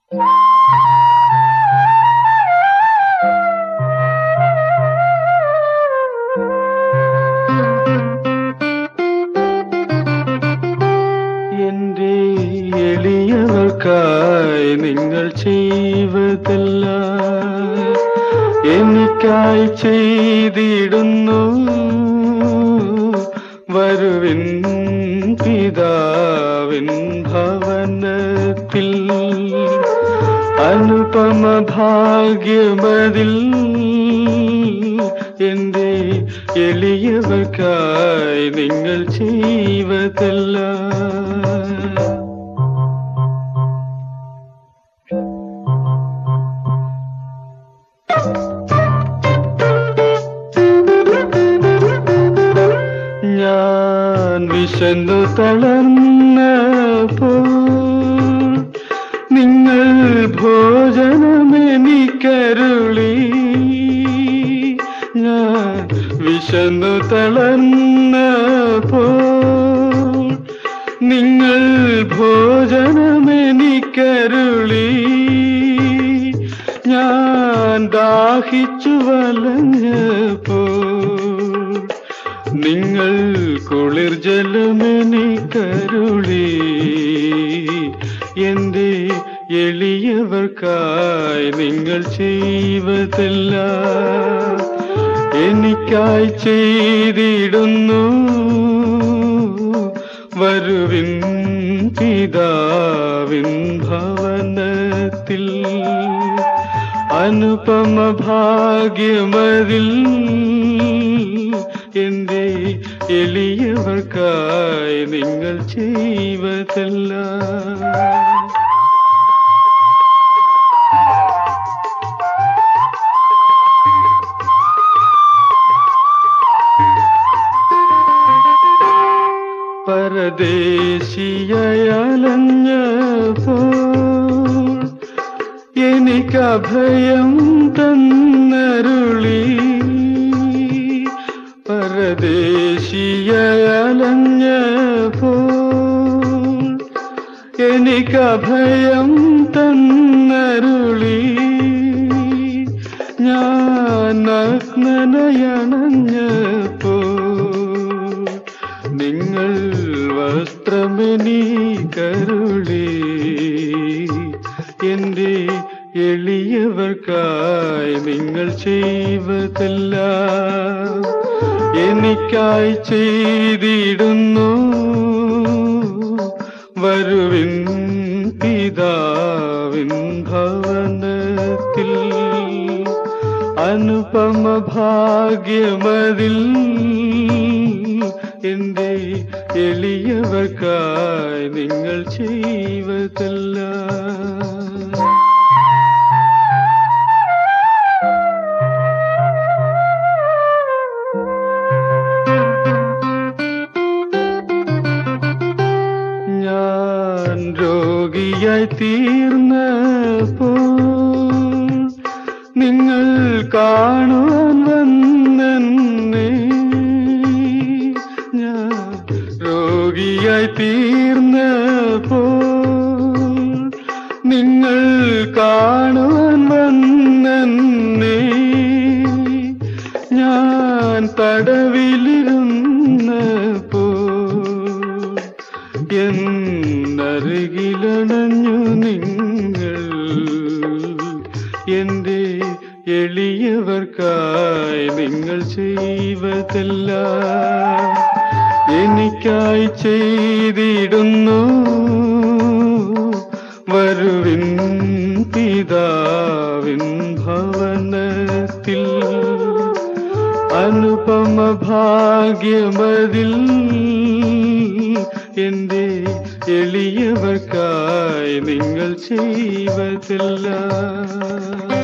എന്റെ എളിയവർക്കായി നിങ്ങൾ ചെയ്വതല്ല എനിക്കായി ചെയ്തിടുന്നു വരുവിൻ പിതാവിൻ ഭവനത്തിൽ അനുപമ ഭാഗ്യമതിൽ എന്റെ എളിയവർക്കായി നിങ്ങൾ ചെയ്വതല്ല ഞാൻ വിശന്നു തളർന്നപ്പോൾ നിങ്ങൾ ഭോജനമെനിക്കരുളി ഞാൻ വിശന്നു തളർന്നപ്പോൾ നിങ്ങൾ ഭോജനമെനിക്കരുളി ഞാൻ ദാഹിച്ചു വലഞ്ഞപ്പോൾ നിങ്ങൾ കുളിർ ജലമെനിക്കരുളി എന്റെ എളിയവർക്കായി നിങ്ങൾ ചെയ്വതല്ല എനിക്കായി ചെയ്തിടുന്നു വരുവിൻ പിതാവിൻ ഭവനത്തിൽ അനുപമ ഭാഗ്യമതിൽ എന്റെ എളിയവർക്കായി നിങ്ങൾ ചെയ്വതല്ല പരദേശിയലഞ്ഞപ്പോൾ എനിക്കഭയം തന്നരുളി പരദേശിയലഞ്ഞപ്പോൾ എനിക്കഭയം തന്നരുളി ഞാൻ നഗ്നനയണഞ്ഞപ്പോൾ നിങ്ങൾ വസ്ത്രമെനി കരുളി എന്റെ എളിയവർക്കായി നിങ്ങൾ ചെയ്വതല്ല എനിക്കായി ചെയ്തിടുന്നു വരുവിൻ പിതാവിൻ ഭവനത്തിൽ അനുപമ ഭാഗ്യമതിൽ എന്റെ എളിയവർക്കായി നിങ്ങൾ ചെയ്വതല്ല ഞാൻ രോഗിയായി തീർന്നപ്പോൾ നിങ്ങൾ കാണുവാൻ വന്നെന്നെ ഞാൻ രോഗിയായി തീർന്നപ്പോൾ നിങ്ങൾ കാണുവാൻ വന്നെന്നെ ഞാൻ തടവിലിരുന്നപ്പോൾ എന്നരികിലണഞ്ഞു നിങ്ങൾ എന്റെ എളിയവർക്കായി നിങ്ങൾ ചെയ്വതല്ല എനിക്കായി ചെയ്തിടുന്നു വരുവിൻ പിതാവിൻ ഭവനത്തിൽ അനുപമ ഭാഗ്യമതിൽ എന്റെ എളിയവർക്കായി നിങ്ങൾ ചെയ്വതല്ല